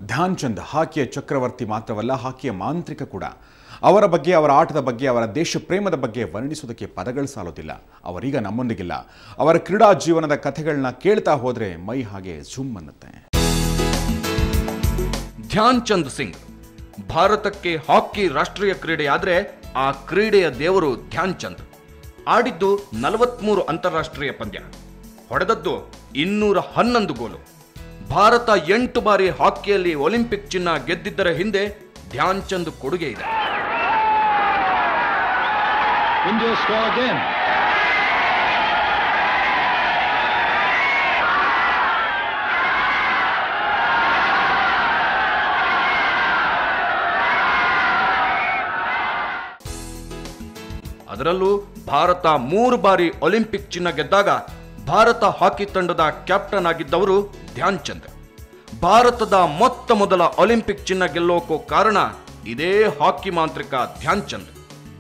ಧ್ಯಾನ್ ಚಂದ್ ಹಾಕಿಯ ಚಕ್ರವರ್ತಿ ಮಾತ್ರವಲ್ಲ ಹಾಕಿಯ ಮಾಂತ್ರಿಕ ಕೂಡ ಅವರ ಬಗ್ಗೆ ಅವರ ಆಟದ ಬಗ್ಗೆ ಅವರ ದೇಶ ಪ್ರೇಮದ ಬಗ್ಗೆ ವರ್ಣಿಸೋದಕ್ಕೆ ಪದಗಳು ಸಾಲೋದಿಲ್ಲ ಅವರೀಗ ನಮ್ಮೊಂದಿಗಿಲ್ಲ ಅವರ ಕ್ರೀಡಾ ಜೀವನದ ಕಥೆಗಳನ್ನ ಕೇಳ್ತಾ ಹೋದ್ರೆ ಮೈ ಹಾಗೆ ಝುಮ್ ಅನ್ನುತ್ತೆ ಧ್ಯಾನ್ ಚಂದ್ ಸಿಂಗ್ ಭಾರತಕ್ಕೆ ಹಾಕಿ ರಾಷ್ಟ್ರೀಯ ಕ್ರೀಡೆಯಾದ್ರೆ ಆ ಕ್ರೀಡೆಯ ದೇವರು ಧ್ಯಾನ್ ಚಂದ್ ಆಡಿದ್ದು ನಲವತ್ಮೂರು ಅಂತಾರಾಷ್ಟ್ರೀಯ ಪಂದ್ಯ ಹೊಡೆದದ್ದು ಇನ್ನೂರ ಹನ್ನೊಂದು ಗೋಲು ಭಾರತ ಎಂಟು ಬಾರಿ ಹಾಕಿಯಲ್ಲಿ ಒಲಿಂಪಿಕ್ ಚಿನ್ನ ಗೆದ್ದಿದ್ದರ ಹಿಂದೆ ಧ್ಯಾನ್ ಚಂದ್ ಕೊಡುಗೆ ಇದೆ India score again. ಅದರಲ್ಲೂ ಭಾರತ ಮೂರು ಬಾರಿ ಒಲಿಂಪಿಕ್ ಚಿನ್ನ ಗೆದ್ದಾಗ ಭಾರತ ಹಾಕಿ ತಂಡದ ಕ್ಯಾಪ್ಟನ್ ಆಗಿದ್ದವರು ಧ್ಯಾನ್ ಚಂದ್ ಭಾರತದ ಮೊತ್ತ ಮೊದಲ ಒಲಿಂಪಿಕ್ ಚಿನ್ನ ಗೆಲ್ಲೋಕೋ ಕಾರಣ ಇದೇ ಹಾಕಿ ಮಾಂತ್ರಿಕ ಧ್ಯಾನ್ ಚಂದ್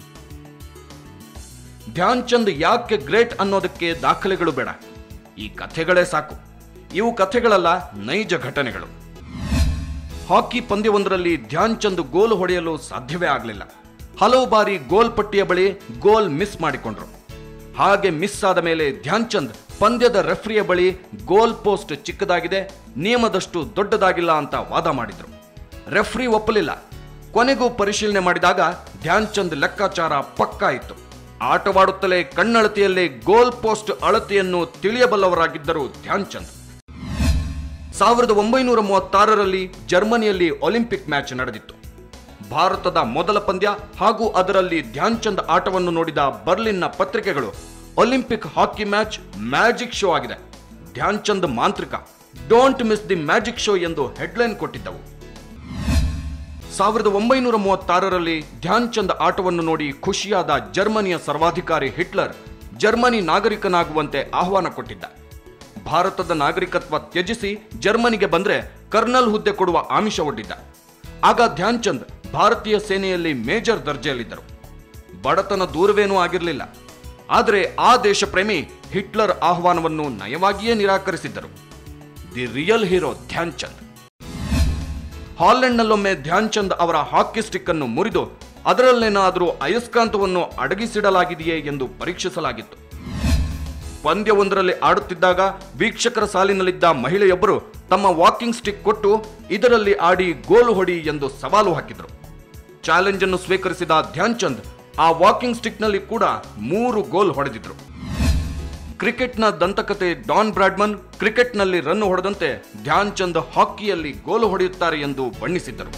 ಧ್ಯಾನ್ ಚಂದ್ ಯಾಕೆ ಗ್ರೇಟ್ ಅನ್ನೋದಕ್ಕೆ ದಾಖಲೆಗಳು ಬೇಡ ಈ ಕಥೆಗಳೇ ಸಾಕು ಇವು ಕಥೆಗಳಲ್ಲ ನೈಜ ಘಟನೆಗಳು ಹಾಕಿ ಪಂದ್ಯವೊಂದರಲ್ಲಿ ಧ್ಯಾನ್ ಚಂದ್ ಗೋಲ್ ಹೊಡೆಯಲು ಸಾಧ್ಯವೇ ಆಗಲಿಲ್ಲ ಹಲವು ಬಾರಿ ಗೋಲ್ ಪಟ್ಟಿಯ ಬಳಿ ಗೋಲ್ ಮಿಸ್ ಮಾಡಿಕೊಂಡ್ರು ಹಾಗೆ ಮಿಸ್ ಆದ ಮೇಲೆ ಧ್ಯಾನ್ ಚಂದ್ ಪಂದ್ಯದ ರೆಫ್ರಿಯ ಬಳಿ ಗೋಲ್ ಪೋಸ್ಟ್ ಚಿಕ್ಕದಾಗಿದೆ ನಿಯಮದಷ್ಟು ದೊಡ್ಡದಾಗಿಲ್ಲ ಅಂತ ವಾದ ಮಾಡಿದ್ರು ರೆಫ್ರಿ ಒಪ್ಪಲಿಲ್ಲ ಕೊನೆಗೂ ಪರಿಶೀಲನೆ ಮಾಡಿದಾಗ ಧ್ಯಾನ್ ಚಂದ್ ಲೆಕ್ಕಾಚಾರ ಪಕ್ಕಾ ಇತ್ತು ಆಟವಾಡುತ್ತಲೇ ಕಣ್ಣಳತೆಯಲ್ಲೇ ಗೋಲ್ ಪೋಸ್ಟ್ ಅಳತೆಯನ್ನು ತಿಳಿಯಬಲ್ಲವರಾಗಿದ್ದರು ಧ್ಯಾನ್ ಚಂದ್ ಸಾವಿರದ ಒಂಬೈನೂರ ಮೂವತ್ತಾರರಲ್ಲಿ ಜರ್ಮನಿಯಲ್ಲಿ ಒಲಿಂಪಿಕ್ ಮ್ಯಾಚ್ ನಡೆದಿತ್ತು ಭಾರತದ ಮೊದಲ ಪಂದ್ಯ ಹಾಗೂ ಅದರಲ್ಲಿ ಧ್ಯಾನ್ ಚಂದ್ ಆಟವನ್ನು ನೋಡಿದ ಬರ್ಲಿನ್ನ ಪತ್ರಿಕೆಗಳು Olympic hockey match magic show ಆಗಿದೆ ಧ್ಯಾನ್ ಚಂದ್ ಮಾಂತ್ರಿಕ don't miss the magic show ಎಂದು ಹೆಡ್ಲೈನ್ ಕೊಟ್ಟಿದ್ದವು ಸಾವಿರದ ಒಂಬೈನೂರ ಮೂವತ್ತಾರರಲ್ಲಿ ಧ್ಯಾನ್ ಚಂದ್ ಆಟವನ್ನು ನೋಡಿ ಖುಷಿಯಾದ ಜರ್ಮನಿಯ ಸರ್ವಾಧಿಕಾರಿ ಹಿಟ್ಲರ್ ಜರ್ಮನಿ ನಾಗರಿಕನಾಗುವಂತೆ ಆಹ್ವಾನ ಕೊಟ್ಟಿದ್ದ ಭಾರತದ ನಾಗರಿಕತ್ವ ತ್ಯಜಿಸಿ ಜರ್ಮನಿಗೆ ಬಂದ್ರೆ ಕರ್ನಲ್ ಹುದ್ದೆ ಕೊಡುವ ಆಮಿಷ ಒಡ್ಡಿದ್ದ ಆಗ ಧ್ಯಾನ್ ಚಂದ್ ಭಾರತೀಯ ಸೇನೆಯಲ್ಲಿ ಮೇಜರ್ ದರ್ಜೆಯಲ್ಲಿದ್ದರು ಬಡತನ ದೂರವೇನೂ ಆಗಿರಲಿಲ್ಲ ಆದರೆ ಆ ದೇಶ ಪ್ರೇಮಿ ಹಿಟ್ಲರ್ ಆಹ್ವಾನವನ್ನು ನಯವಾಗಿಯೇ ನಿರಾಕರಿಸಿದ್ದರು the real hero Dhyan Chand ಹಾಲೆಂಡ್ನಲ್ಲೊಮ್ಮೆ ಧ್ಯಾನ್ ಚಂದ್ ಅವರ ಹಾಕಿ ಸ್ಟಿಕ್ ಅನ್ನು ಮುರಿದು ಅದರಲ್ಲೇನಾದರೂ ಅಯಸ್ಕಾಂತವನ್ನು ಅಡಗಿಸಿಡಲಾಗಿದೆಯೇ ಎಂದು ಪರೀಕ್ಷಿಸಲಾಗಿತ್ತು ಪಂದ್ಯವೊಂದರಲ್ಲಿ ಆಡುತ್ತಿದ್ದಾಗ ವೀಕ್ಷಕರ ಸಾಲಿನಲ್ಲಿದ್ದ ಮಹಿಳೆಯೊಬ್ಬರು ತಮ್ಮ ವಾಕಿಂಗ್ ಸ್ಟಿಕ್ ಕೊಟ್ಟು ಇದರಲ್ಲಿ ಆಡಿ ಗೋಲು ಹೊಡಿ ಎಂದು ಸವಾಲು ಹಾಕಿದರು ಚಾಲೆಂಜ್ ಅನ್ನು ಸ್ವೀಕರಿಸಿದ ಧ್ಯಾನ್ ಚಂದ್ ಆ ವಾಕಿಂಗ್ ಸ್ಟಿಕ್ನಲ್ಲಿ ಕೂಡ ಮೂರು ಗೋಲ್ ಹೊಡೆದಿದ್ರು ಕ್ರಿಕೆಟ್ನ ದಂತಕತೆ ಡಾನ್ ಬ್ರಾಡ್ಮನ್ ಕ್ರಿಕೆಟ್ನಲ್ಲಿ ರನ್ ಹೊಡೆದಂತೆ ಧ್ಯಾನ್ ಚಂದ್ ಹಾಕಿಯಲ್ಲಿ ಗೋಲು ಹೊಡೆಯುತ್ತಾರೆ ಎಂದು ಬಣ್ಣಿಸಿದ್ದರು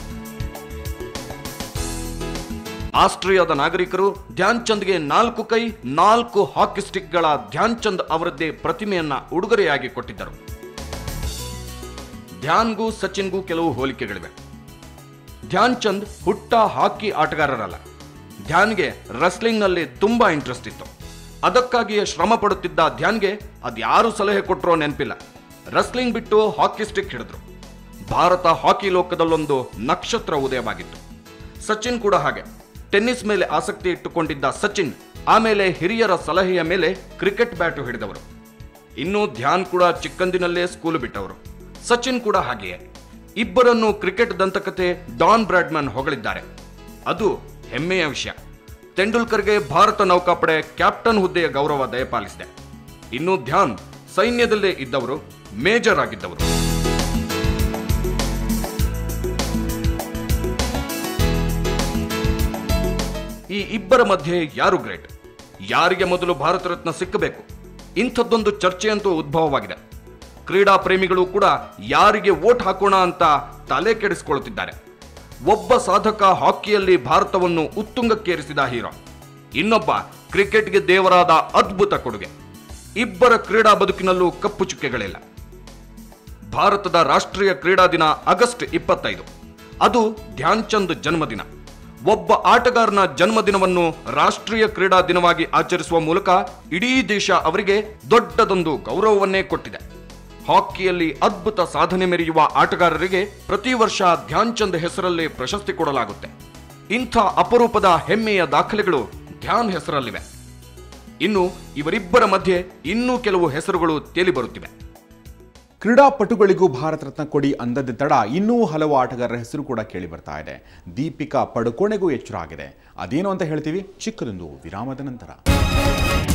ಆಸ್ಟ್ರಿಯಾದ ನಾಗರಿಕರು ಧ್ಯಾನ್ ಚಂದ್ಗೆ ನಾಲ್ಕು ಕೈ ನಾಲ್ಕು ಹಾಕಿ ಸ್ಟಿಕ್ಗಳ ಧ್ಯಾನ್ ಚಂದ್ ಅವರದ್ದೇ ಪ್ರತಿಮೆಯನ್ನ ಉಡುಗೊರೆಯಾಗಿ ಕೊಟ್ಟಿದ್ದರು ಧ್ಯಾನ್ಗೂ ಸಚಿನ್ಗೂ ಕೆಲವು ಹೋಲಿಕೆಗಳಿವೆ ಧ್ಯಾನ್ ಚಂದ್ ಹುಟ್ಟ ಹಾಕಿ ಆಟಗಾರರಲ್ಲ ಧ್ಯಾನ್ಗೆ ರೆಸ್ಲಿಂಗ್ನಲ್ಲಿ ತುಂಬಾ ಇಂಟ್ರೆಸ್ಟ್ ಇತ್ತು ಅದಕ್ಕಾಗಿಯೇ ಶ್ರಮ ಪಡುತ್ತಿದ್ದ ಧ್ಯಾನ್ಗೆ ಅದ್ಯಾರು ಸಲಹೆ ಕೊಟ್ಟರೋ ನೆನಪಿಲ್ಲ ರೆಸ್ಲಿಂಗ್ ಬಿಟ್ಟು ಹಾಕಿ ಸ್ಟಿಕ್ ಹಿಡಿದ್ರು ಭಾರತ ಹಾಕಿ ಲೋಕದಲ್ಲೊಂದು ನಕ್ಷತ್ರ ಉದಯವಾಗಿತ್ತು ಸಚಿನ್ ಕೂಡ ಹಾಗೆ ಟೆನ್ನಿಸ್ ಮೇಲೆ ಆಸಕ್ತಿ ಇಟ್ಟುಕೊಂಡಿದ್ದ ಸಚಿನ್ ಆಮೇಲೆ ಹಿರಿಯರ ಸಲಹೆಯ ಮೇಲೆ ಕ್ರಿಕೆಟ್ ಬ್ಯಾಟು ಹಿಡಿದವರು ಇನ್ನು ಧ್ಯಾನ್ ಕೂಡ ಚಿಕ್ಕಂದಿನಲ್ಲೇ ಸ್ಕೂಲು ಬಿಟ್ಟವರು ಸಚಿನ್ ಕೂಡ ಹಾಗೆಯೇ ಇಬ್ಬರನ್ನು ಕ್ರಿಕೆಟ್ ದಂತಕತೆ ಡಾನ್ ಬ್ರಾಡ್ಮನ್ ಹೊಗಳಿದ್ದಾರೆ ಅದು ಹೆಮ್ಮೆಯ ವಿಷಯ ತೆಂಡೂಲ್ಕರ್ಗೆ ಭಾರತ ನೌಕಾಪಡೆ ಕ್ಯಾಪ್ಟನ್ ಹುದ್ದೆಯ ಗೌರವ ದಯಪಾಲಿಸಿದೆ ಇನ್ನು ಧ್ಯಾನ್ ಸೈನ್ಯದಲ್ಲೇ ಇದ್ದವರು ಮೇಜರ್ ಆಗಿದ್ದವರು ಈ ಇಬ್ಬರ ಮಧ್ಯೆ ಯಾರು ಗ್ರೇಟ್ ಯಾರಿಗೆ ಮೊದಲು ಭಾರತ ರತ್ನ ಸಿಕ್ಕಬೇಕು ಇಂಥದ್ದೊಂದು ಚರ್ಚೆಯಂತೂ ಉದ್ಭವವಾಗಿದೆ ಕ್ರೀಡಾ ಪ್ರೇಮಿಗಳು ಕೂಡ ಯಾರಿಗೆ ವೋಟ್ ಹಾಕೋಣ ಅಂತ ತಲೆ ಕೆಡಿಸಿಕೊಳ್ಳುತ್ತಿದ್ದಾರೆ ಒಬ್ಬ ಸಾಧಕ ಹಾಕಿಯಲ್ಲಿ ಭಾರತವನ್ನು ಉತ್ತುಂಗಕ್ಕೇರಿಸಿದ ಹೀರೋ ಇನ್ನೊಬ್ಬ ಕ್ರಿಕೆಟ್ಗೆ ದೇವರಾದ ಅದ್ಭುತ ಕೊಡುಗೆ ಇಬ್ಬರ ಕ್ರೀಡಾ ಬದುಕಿನಲ್ಲೂ ಕಪ್ಪು ಚುಕ್ಕೆಗಳಿಲ್ಲ ಭಾರತದ ರಾಷ್ಟ್ರೀಯ ಕ್ರೀಡಾ ದಿನ ಆಗಸ್ಟ್ ಇಪ್ಪತ್ತೈದು ಅದು ಧ್ಯಾನ್ ಚಂದ್ ಜನ್ಮದಿನ ಒಬ್ಬ ಆಟಗಾರನ ಜನ್ಮದಿನವನ್ನು ರಾಷ್ಟ್ರೀಯ ಕ್ರೀಡಾ ದಿನವಾಗಿ ಆಚರಿಸುವ ಮೂಲಕ ಇಡೀ ದೇಶ ಅವರಿಗೆ ದೊಡ್ಡದೊಂದು ಗೌರವವನ್ನೇ ಕೊಟ್ಟಿದೆ ಹಾಕಿಯಲ್ಲಿ ಅದ್ಭುತ ಸಾಧನೆ ಮೆರೆಯುವ ಆಟಗಾರರಿಗೆ ಪ್ರತಿ ವರ್ಷ ಧ್ಯಾನ್ ಚಂದ್ ಹೆಸರಲ್ಲಿ ಪ್ರಶಸ್ತಿ ಕೊಡಲಾಗುತ್ತೆ ಇಂಥ ಅಪರೂಪದ ಹೆಮ್ಮೆಯ ದಾಖಲೆಗಳು ಧ್ಯಾನ್ ಹೆಸರಲ್ಲಿವೆ ಇನ್ನು ಇವರಿಬ್ಬರ ಮಧ್ಯೆ ಇನ್ನೂ ಕೆಲವು ಹೆಸರುಗಳು ತೇಲಿ ಬರುತ್ತಿವೆ ಕ್ರೀಡಾಪಟುಗಳಿಗೂ ಭಾರತ ರತ್ನ ಕೊಡಿ ಅಂದದ್ದ ತಡ ಇನ್ನೂ ಹಲವು ಆಟಗಾರರ ಹೆಸರು ಕೂಡ ಕೇಳಿ ಬರ್ತಾ ಇದೆ ದೀಪಿಕಾ ಪಡುಕೋಣೆಗೂ ಎಚ್ಚರ ಆಗಿದೆ ಅದೇನು ಅಂತ ಹೇಳ್ತೀವಿ ಚಿಕ್ಕದೊಂದು ವಿರಾಮದ ನಂತರ